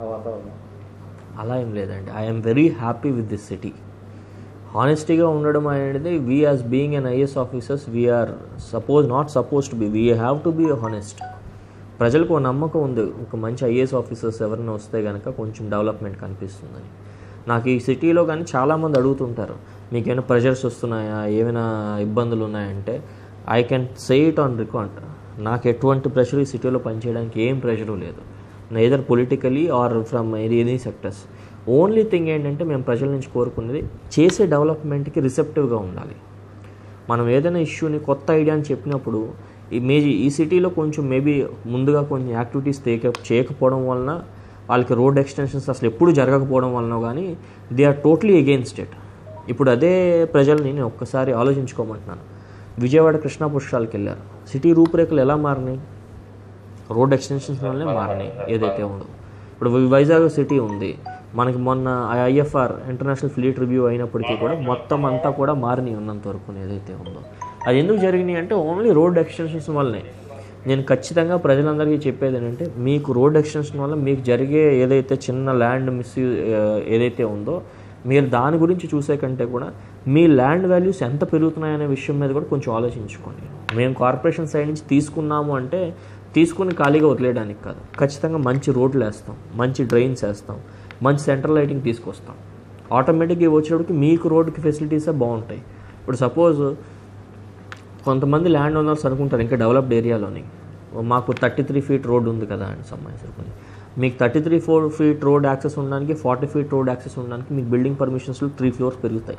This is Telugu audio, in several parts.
ఆ వాతావరణం అలా ఏం లేదండి I'm very happy with this city హానెస్టీగా ఉండడం అనేది we as being an IAS officers we're suppose not suppose to be we have to be honest ప్రజలకు ఒక నమ్మకం ఉంది ఒక మంచి ఐఏఎస్ ఆఫీసర్స్ ఎవరైనా వస్తే కనుక కొంచెం డెవలప్మెంట్ కనిపిస్తుందని నాకు ఈ సిటీలో కానీ చాలామంది అడుగుతుంటారు మీకు ఏమైనా ప్రెషర్స్ వస్తున్నాయా ఏమైనా ఇబ్బందులు ఉన్నాయంటే I can say it on record నాకు ఎటువంటి ప్రెషర్ ఈ సిటీలో పనిచేయడానికి ఏం ప్రెషరు లేదు neither politically or from any sectors only thing ఏంటంటే మేము ప్రజల నుంచి కోరుకునేది చేసే డెవలప్మెంట్కి రిసెప్టివ్గా ఉండాలి మనం ఏదైనా ఇష్యూని కొత్త ఐడియాని చెప్పినప్పుడు ఈ మేజీ ఈ సిటీలో కొంచెం మేబీ ముందుగా కొన్ని యాక్టివిటీస్ తేక చేయకపోవడం వలన వాళ్ళకి రోడ్ ఎక్స్టెన్షన్స్ అసలు ఎప్పుడు జరగకపోవడం వలన కానీ they are totally against it ఇప్పుడు అదే ప్రజల్ని నేను ఒక్కసారి ఆలోచించుకోమంటున్నాను విజయవాడ కృష్ణా పుష్కరాలకు వెళ్ళారు సిటీ రూపురేఖలు ఎలా మారినాయి రోడ్ ఎక్స్టెన్షన్స్ వల్లనే మారినాయి ఏదైతే ఉందో ఇప్పుడు వైజాగ్ సిటీ ఉంది మనకి మొన్న ఐఎఫ్ఆర్ ఇంటర్నేషనల్ ఫ్లీట్ రివ్యూ అయినప్పటికీ కూడా మొత్తం అంతా కూడా మారినాయి ఉన్నంత వరకు ఏదైతే ఉందో అది ఎందుకు జరిగినాయి అంటే ఓన్లీ రోడ్ ఎక్స్టెన్షన్స్ వల్లనే నేను ఖచ్చితంగా ప్రజలందరికీ చెప్పేది ఏంటంటే మీకు రోడ్ ఎక్స్టెన్షన్ వల్ల మీకు జరిగే ఏదైతే చిన్న ల్యాండ్ మిస్ ఏదైతే ఉందో మీరు దాని గురించి చూసే కంటే కూడా మీ ల్యాండ్ వాల్యూస్ ఎంత పెరుగుతున్నాయనే విషయం మీద కూడా కొంచెం ఆలోచించుకోండి మేము కార్పొరేషన్ సైడ్ నుంచి తీసుకున్నాము అంటే తీసుకుని ఖాళీగా వదిలేయడానికి కాదు ఖచ్చితంగా మంచి రోడ్లు వేస్తాం మంచి డ్రైన్స్ వేస్తాం మంచి సెంట్రల్ లైటింగ్ తీసుకొస్తాం ఆటోమేటిక్గా వచ్చేటప్పటికి మీకు రోడ్డుకి ఫెసిలిటీసే బాగుంటాయి ఇప్పుడు సపోజ్ కొంతమంది ల్యాండ్ ఓనర్స్ అనుకుంటారు ఇంకా డెవలప్డ్ ఏరియాలోని మాకు థర్టీ త్రీ ఫీట్ రోడ్ ఉంది కదా అని సంబంధించుకుని మీకు thirty three four feet road access ఉండడానికి ఫార్టీ ఫీట్ రోడ్ యాక్సెస్ ఉండడానికి మీకు బిల్డింగ్ పర్మిషన్స్లో త్రీ ఫ్లోర్స్ పెరుగుతాయి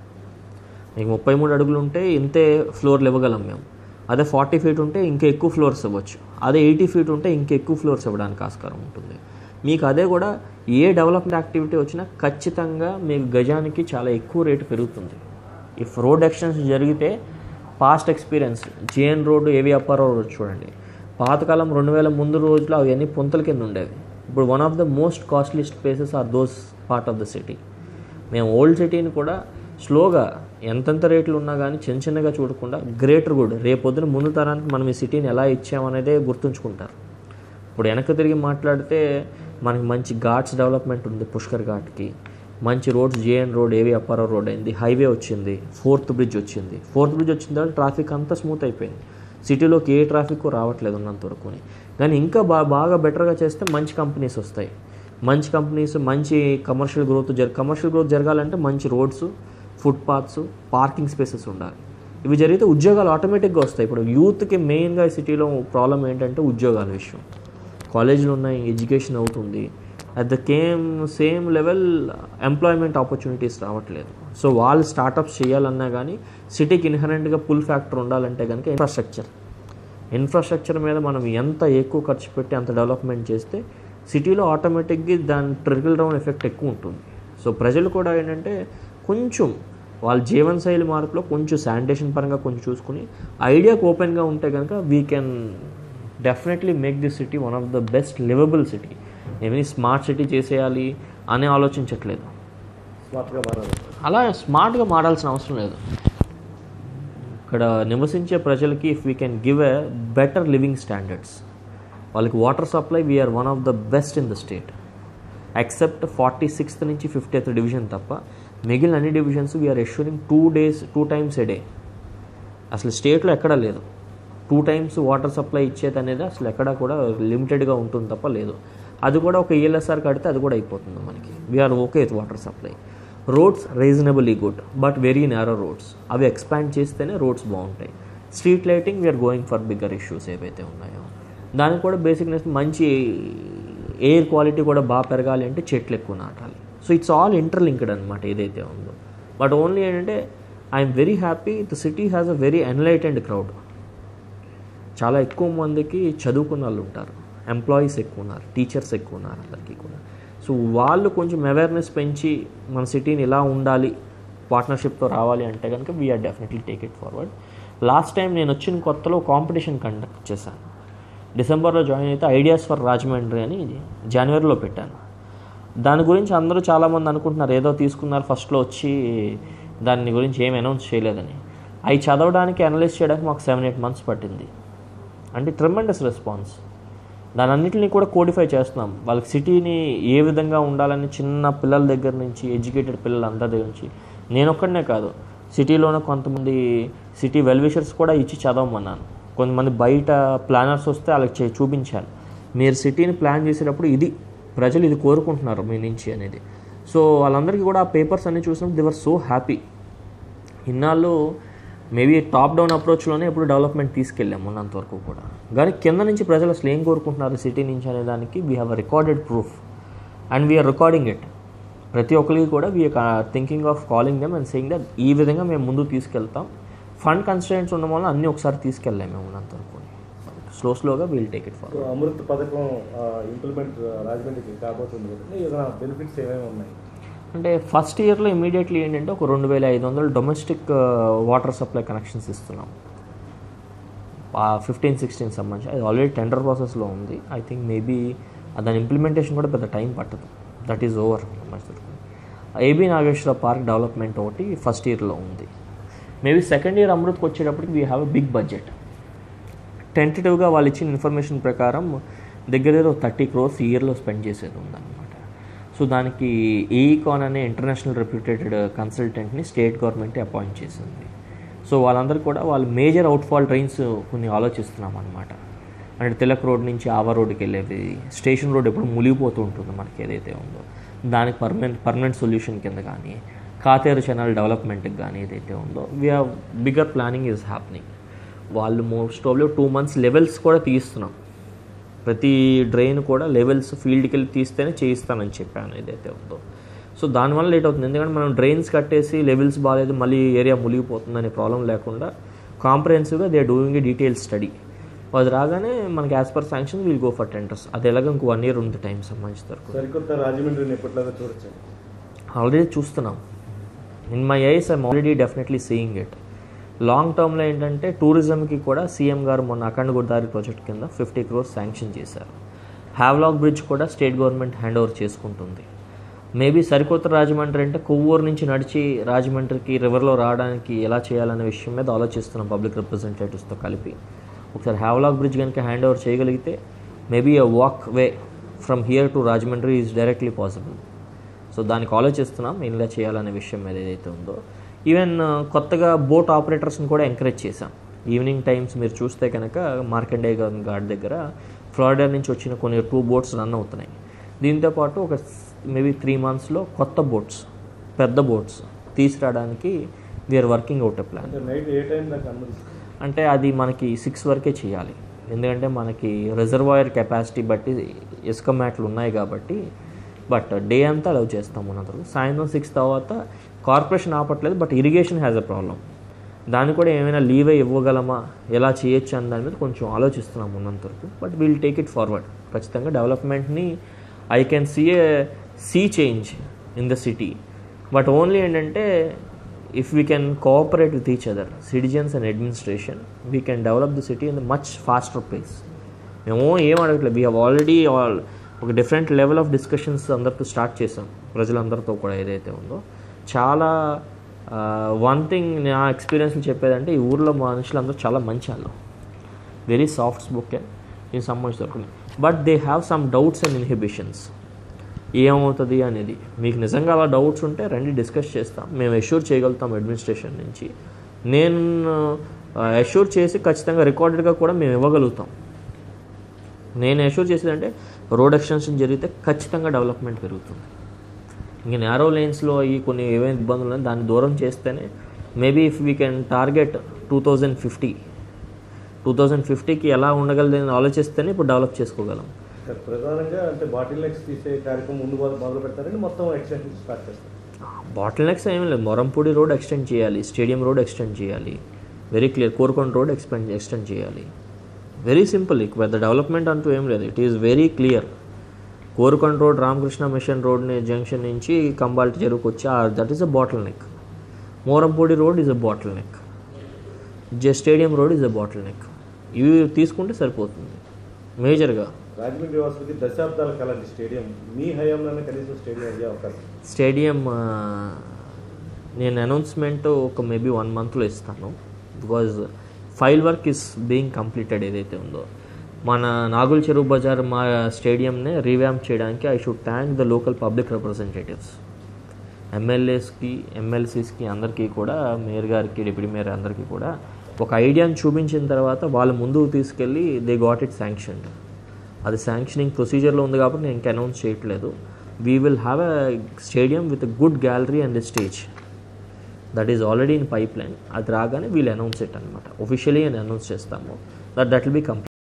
మీకు ముప్పై మూడు అడుగులు ఉంటే ఇంతే ఫ్లోర్లు ఇవ్వగలం మేము అదే ఫార్టీ ఫీట్ ఉంటే ఇంకా ఎక్కువ ఫ్లోర్స్ ఇవ్వచ్చు అదే ఎయిటీ ఫీట్ ఉంటే ఇంకా ఎక్కువ ఫ్లోర్స్ ఇవ్వడానికి ఆస్కారం ఉంటుంది మీకు అదే కూడా ఏ డెవలప్మెంట్ యాక్టివిటీ వచ్చినా ఖచ్చితంగా మీకు గజానికి చాలా ఎక్కువ రేటు పెరుగుతుంది ఇఫ్ రోడ్ ఎక్స్టెన్షన్ జరిగితే past experience JN road AV Apparao road చూడండి పాతకాలం రెండు వేల ముందు రోజులు అవన్నీ పుంతల కింద ఉండేవి ఇప్పుడు one of the most costliest places are those part of the city మేము ఓల్డ్ సిటీని కూడా స్లోగా ఎంతెంత రేట్లు ఉన్నా కానీ చిన్న చిన్నగా చూడకుండా గ్రేటర్ గుడ్ రేపొద్దున ముందు తరానికి మనం ఈ సిటీని ఎలా ఇచ్చామనేదే గుర్తుంచుకుంటారు ఇప్పుడు వెనక్కి తిరిగి మాట్లాడితే మనకి మంచి ఘాట్స్ డెవలప్మెంట్ ఉంది పుష్కర్ ఘాట్కి మంచి roads JN road AV Apparao road అయింది హైవే వచ్చింది ఫోర్త్ బ్రిడ్జ్ వచ్చింది ఫోర్త్ బ్రిడ్జ్ వచ్చిన తర్వాత ట్రాఫిక్ అంతా స్మూత్ అయిపోయింది సిటీలోకి ఏ ట్రాఫిక్ రావట్లేదు ఉన్నంత వరకు కానీ ఇంకా బా బాగా బెటర్గా చేస్తే మంచి కంపెనీస్ వస్తాయి మంచి కంపెనీస్ మంచి కమర్షియల్ గ్రోత్ జర కమర్షియల్ గ్రోత్ జరగాలంటే మంచి రోడ్స్ ఫుట్పాత్స్ పార్కింగ్ స్పేసెస్ ఉండాలి ఇవి జరిగితే ఉద్యోగాలు ఆటోమేటిక్గా వస్తాయి ఇప్పుడు యూత్కి మెయిన్గా ఈ సిటీలో ప్రాబ్లం ఏంటంటే ఉద్యోగాల విషయం కాలేజీలు ఉన్నాయి ఎడ్యుకేషన్ అవుతుంది at the came same level employment opportunities రావట్లేదు సో వాళ్ళు స్టార్టప్స్ చేయాలన్నా కానీ సిటీకి ఇన్హరెంట్గా పుల్ ఫ్యాక్టర్ ఉండాలంటే కనుక ఇన్ఫ్రాస్ట్రక్చర్ ఇన్ఫ్రాస్ట్రక్చర్ మీద మనం ఎంత ఎక్కువ ఖర్చు పెట్టి అంత డెవలప్మెంట్ చేస్తే సిటీలో ఆటోమేటిక్గా దాని ట్రికల్ డౌన్ ఎఫెక్ట్ ఎక్కువ ఉంటుంది సో ప్రజలు కూడా ఏంటంటే కొంచెం వాళ్ళ జీవనశైలి మార్పులో కొంచెం శానిటేషన్ పరంగా కొంచెం చూసుకుని ఐడియాకి ఓపెన్గా ఉంటే కనుక we can definitely make this city one of the best livable city ఏమీ స్మార్ట్ సిటీ చేసేయాలి అని ఆలోచించట్లేదు స్మార్ట్గా మారాలి అలా స్మార్ట్గా మారాల్సిన అవసరం లేదు ఇక్కడ నివసించే ప్రజలకి if we can give a better living standards వాళ్ళకి water supply we're one of the best in the state except forty sixth నుంచి ఫిఫ్టీత్ డివిజన్ తప్ప మిగిలిన అన్ని divisions we're assuring two days two times a day అసలు స్టేట్లో ఎక్కడా లేదు టూ టైమ్స్ వాటర్ సప్లై ఇచ్చేది అనేది అసలు ఎక్కడా కూడా లిమిటెడ్గా ఉంటుంది తప్ప లేదు అది కూడా ఒక ఈఎల్ఎస్ఆర్ కడితే అది కూడా అయిపోతుంది మనకి we're okay with water supply roads reasonably good but very narrow roads అవి ఎక్స్పాండ్ చేస్తేనే రోడ్స్ బాగుంటాయి street lighting we're going for bigger issues ఏవైతే ఉన్నాయో దానికి కూడా బేసిక్నెస్ మంచి ఎయిర్ క్వాలిటీ కూడా బాగా పెరగాలి అంటే చెట్లు ఎక్కువ నాటాలి సో ఇట్స్ ఆల్ ఇంటర్లింక్డ్ అనమాట ఏదైతే ఉందో బట్ ఓన్లీ ఏంటంటే I'm very happy the city has a very enlightened crowd చాలా ఎక్కువ మందికి చదువుకున్న వాళ్ళు ఉంటారు ఎంప్లాయీస్ ఎక్కువ ఉన్నారు టీచర్స్ ఎక్కువ ఉన్నారు అందరికీ కూడా సో వాళ్ళు కొంచెం అవేర్నెస్ పెంచి మన సిటీని ఇలా ఉండాలి పార్ట్నర్షిప్తో రావాలి అంటే కనుక we're definitely take it forward last time నేను వచ్చిన కొత్తలో కాంపిటీషన్ కండక్ట్ చేశాను డిసెంబర్లో జాయిన్ అయితే ఐడియాస్ ఫర్ రాజమండ్రి అని జనవరిలో పెట్టాను దాని గురించి అందరూ చాలామంది అనుకుంటున్నారు ఏదో తీసుకున్నారు ఫస్ట్లో వచ్చి దాని గురించి ఏం అనౌన్స్ చేయలేదని అవి చదవడానికి అనలైజ్ చేయడానికి మాకు సెవెన్ ఎయిట్ మంత్స్ పట్టింది అంటే ట్రిమెండస్ రెస్పాన్స్ దాని అన్నింటినీ కూడా కోడిఫై చేస్తున్నాం వాళ్ళకి సిటీని ఏ విధంగా ఉండాలని చిన్న పిల్లల దగ్గర నుంచి ఎడ్యుకేటెడ్ పిల్లలు అందరి దగ్గర నుంచి నేను ఒక్కడనే కాదు సిటీలోనే కొంతమంది సిటీ వెల్విషర్స్ కూడా ఇచ్చి చదవమన్నాను కొంతమంది బయట ప్లానర్స్ వస్తే వాళ్ళకి చే- చూపించాను మీరు సిటీని ప్లాన్ చేసేటప్పుడు ఇది ప్రజలు ఇది కోరుకుంటున్నారు మీ నుంచి అనేది సో వాళ్ళందరికీ కూడా ఆ పేపర్స్ అన్ని చూసినప్పుడు దివర్ సో హ్యాపీ ఇన్నాళ్ళు మేబీ టాప్ డౌన్ అప్రోచ్లోనే ఎప్పుడు డెవలప్మెంట్ తీసుకెళ్ళాము ఉన్నంత వరకు కూడా కానీ కింద నుంచి ప్రజలు అసలు ఏం కోరుకుంటున్నారు సిటీ నుంచి అనే దానికి we have a recorded proof and we're recording it ప్రతి ఒక్కరికి కూడా we're thinking of calling them and saying that ఈ విధంగా మేము ముందు తీసుకెళ్తాం ఫండ్ కన్స్టెంట్స్ ఉండడం వల్ల అన్నీ ఒకసారి తీసుకెళ్ళాము మేము ఉన్నంత వరకు స్లో స్లోగా we'll take it far so Amrut పథకం ఇంప్లిమెంట్ రాజమండ్రికి కాబోతుంది కదా ఏదైనా బెనిఫిట్స్ ఏమేమి ఉన్నాయి అంటే ఫస్ట్ ఇయర్లో ఇమీడియట్లీ ఏంటంటే ఒక రెండు వేల ఐదు వందలు డొమెస్టిక్ వాటర్ సప్లై కనెక్షన్స్ ఇస్తున్నాం ఫిఫ్టీన్ సిక్స్టీన్ సంబంధించి అది ఆల్రెడీ టెండర్ ప్రాసెస్లో ఉంది ఐ థింక్ మేబీ దాని ఇంప్లిమెంటేషన్ కూడా పెద్ద టైం పట్టదు that is over AB Nageswara park development ఒకటి ఫస్ట్ ఇయర్లో ఉంది మేబీ సెకండ్ ఇయర్ అమృత్కి వచ్చేటప్పటికి we have a big budget టెంటేటివ్గా వాళ్ళు ఇచ్చిన ఇన్ఫర్మేషన్ ప్రకారం దగ్గర దగ్గర థర్టీ క్రోర్స్ ఇయర్లో స్పెండ్ చేసేది ఉందన్నమాట సో దానికి ఏఈకాన్ అనే ఇంటర్నేషనల్ రెప్యూటెడ్ కన్సల్టెంట్ని స్టేట్ గవర్నమెంట్ అపాయింట్ చేసింది సో వాళ్ళందరూ కూడా వాళ్ళు మేజర్ అవుట్ఫాల్ ట్రైన్స్ కొన్ని ఆలోచిస్తున్నాం అనమాట అంటే తిలక్ రోడ్ నుంచి ఆవా రోడ్డుకి వెళ్ళేది స్టేషన్ రోడ్ ఎప్పుడు మునిగిపోతూ ఉంటుంది మనకి ఏదైతే ఉందో దానికి పర్మనెంట్ పర్మనెంట్ సొల్యూషన్ కింద కానీ కాతేరు ఛానల్ డెవలప్మెంట్కి కానీ ఏదైతే ఉందో we have bigger planning is happening వాళ్ళు మోస్ట్ ఆఫ్లో టూ మంత్స్ లెవెల్స్ కూడా తీస్తున్నాం ప్రతి డ్రైన్ కూడా లెవెల్స్ ఫీల్డ్కి వెళ్ళి తీస్తేనే చేయిస్తానని చెప్పాను ఏదైతే ఉందో సో దానివల్ల లేట్ అవుతుంది ఎందుకంటే మనం డ్రైన్స్ కట్టేసి లెవెల్స్ బాగాలేదు మళ్ళీ ఏరియా మునిగిపోతుందనే ప్రాబ్లం లేకుండా కాంప్రహెన్సివ్గా they are doing a detail study అది రాగానే మనకి as per sanction we'll go for tenders అది ఎలాగ ఇంకో వన్ ఇయర్ ఉంది టైం సంబంధించి వరకు సరికొత్త రాజమండ్రిని ఎప్పటిలాగా చూడొచ్చు ఆల్రెడీ చూస్తున్నాం in my eyes I'm already definitely seeing it long టర్మ్లో ఏంటంటే టూరిజంకి కూడా సీఎం గారు మొన్న అఖండ గోదావరి ప్రాజెక్ట్ కింద ఫిఫ్టీ క్రోర్స్ శాంక్షన్ చేశారు హ్యావ్లాక్ బ్రిడ్జ్ కూడా స్టేట్ గవర్నమెంట్ హ్యాండ్ ఓవర్ చేసుకుంటుంది మేబీ సరికొత్త రాజమండ్రి అంటే కొవ్వూరు నుంచి నడిచి రాజమండ్రికి రివర్లో రావడానికి ఎలా చేయాలనే విషయం మీద ఆలోచిస్తున్నాం పబ్లిక్ రిప్రజెంటేటివ్స్తో కలిపి ఒకసారి హ్యావ్లాక్ బ్రిడ్జ్ కనుక హ్యాండ్ ఓవర్ చేయగలిగితే maybe a walk way from here to Rajahmundry is directly possible so దానికి ఆలోచిస్తున్నాం ఇలా చేయాలనే విషయం మీద ఏదైతే ఉందో ఈవెన్ కొత్తగా బోట్ ఆపరేటర్స్ని కూడా ఎంకరేజ్ చేశాం ఈవినింగ్ టైమ్స్ మీరు చూస్తే కనుక మార్కండే ఘాట్ దగ్గర ఫ్లోరిడా నుంచి వచ్చిన కొన్ని టూ బోట్స్ రన్ అవుతున్నాయి దీంతోపాటు ఒక మేబీ త్రీ మంత్స్లో కొత్త బోట్స్ పెద్ద బోట్స్ తీసుకురావడానికి we're working out a plan అంటే నైట్ ఏ టైం దాకా అనుమతిస్తుంది అంటే అది మనకి సిక్స్ వరకే చేయాలి ఎందుకంటే మనకి రిజర్వాయర్ కెపాసిటీ బట్టి ఇసుక మ్యాట్లు ఉన్నాయి కాబట్టి బట్ డే అంతా అలౌ చేస్తాం ఉన్నంతవరకు సాయంత్రం సిక్స్ తర్వాత కార్పొరేషన్ ఆపట్లేదు but irrigation has a problem దాన్ని కూడా ఏమైనా లీవే ఇవ్వగలమా ఎలా చేయొచ్చు అని దాని మీద కొంచెం ఆలోచిస్తున్నాం ఉన్నంతవరకు but we'll take it forward ఖచ్చితంగా డెవలప్మెంట్ని I can see a sea change in the city but only ఏంటంటే if we can cooperate with each other citizens and administration we can develop the city in the much faster pace మేము ఏం అడగట్లేదు వీ హ్యావ్ ఆల్రెడీ ఆల్ ఒక డిఫరెంట్ లెవెల్ ఆఫ్ డిస్కషన్స్ అందరితో స్టార్ట్ చేసాం ప్రజలందరితో కూడా ఏదైతే ఉందో చాలా వన్ థింగ్ నా ఎక్స్పీరియన్స్లో చెప్పేదంటే ఈ ఊర్లో మనుషులందరూ చాలా మంచి వాళ్ళు వెరీ సాఫ్ట్ స్పోకెన్ దీనికి సంబంధించి దొరుకుతుంది but they have some doubts and inhibitions ఏమవుతుంది అనేది మీకు నిజంగా అలా డౌట్స్ ఉంటే రండి డిస్కస్ చేస్తాం మేము అష్యూర్ చేయగలుగుతాం అడ్మినిస్ట్రేషన్ నుంచి నేను అష్యూర్ చేసి ఖచ్చితంగా రికార్డెడ్గా కూడా మేము ఇవ్వగలుగుతాం నేను అష్యూర్ చేసేదంటే రోడ్ ఎక్స్టెన్షన్ జరిగితే ఖచ్చితంగా డెవలప్మెంట్ పెరుగుతుంది ఇంక నేరో లైన్స్లో ఈ కొన్ని ఏవైనా ఇబ్బందులు ఉన్నాయి దాన్ని దూరం చేస్తేనే maybe if we can target two thousand fifty two thousand ఫిఫ్టీకి ఎలా ఉండగలదని ఆలోచిస్తేనే ఇప్పుడు డెవలప్ చేసుకోగలం సార్ ప్రధానంగా అంటే బాటిల్ నెక్స్ తీసే కార్యక్రమం ముందు మొదలు మొదలు పెడతారండి మొత్తం ఎక్స్టెన్షన్ స్టార్ట్ చేస్తారు బాటిల్ నెక్స్ ఏమీ లేదు మొరంపూడి రోడ్ ఎక్స్టెండ్ చేయాలి స్టేడియం రోడ్ ఎక్స్టెండ్ చేయాలి very clear Korukonda road expand extend చేయాలి వెరీ సింపుల్ ఇక పెద్ద డెవలప్మెంట్ అంటూ ఏం లేదు it is very clear Korukonda road Ramakrishna Mission రోడ్ని జంక్షన్ నుంచి కంబాల్టి చెరువుకు వచ్చి that is a bottleneck Morampudi road is a bottleneck జే stadium road is a bottleneck ఇవి తీసుకుంటే సరిపోతుంది మేజర్గా రాజమండ్రి వాసులకి దశాబ్దాల కలండి స్టేడియం మీ హయాంలోనే కనీసం స్టేడియం అయ్యే అవకాశం స్టేడియం ఆ, నేను అనౌన్స్మెంట్ ఒక మేబీ వన్ మంత్లో ఇస్తాను because file work is being completed ఏదైతే ఉందో మన నాగుల్ చెరువు బజార్ మా స్టేడియంని రీవ్యాంప్ చేయడానికి I should thank the local public representatives ఎమ్మెల్యేస్కి ఎమ్మెల్సీస్కి అందరికీ కూడా మేయర్ గారికి డిప్యూటీ మేయర్ అందరికీ కూడా ఒక ఐడియాని చూపించిన తర్వాత వాళ్ళు ముందుకు తీసుకెళ్ళి దే గాట్ ఇట్ శాంక్షన్ అది శాంక్షనింగ్ ప్రొసీజర్లో ఉంది కాబట్టి నేను ఇంకా అనౌన్స్ చేయట్లేదు we will have a stadium with good gallery and stage that is already in pipeline అది రాగానే వీల్ అనౌన్స్ ఇట్ అనమాట ఒఫిషియలీ అని అనౌన్స్ చేస్తాము that that will be complete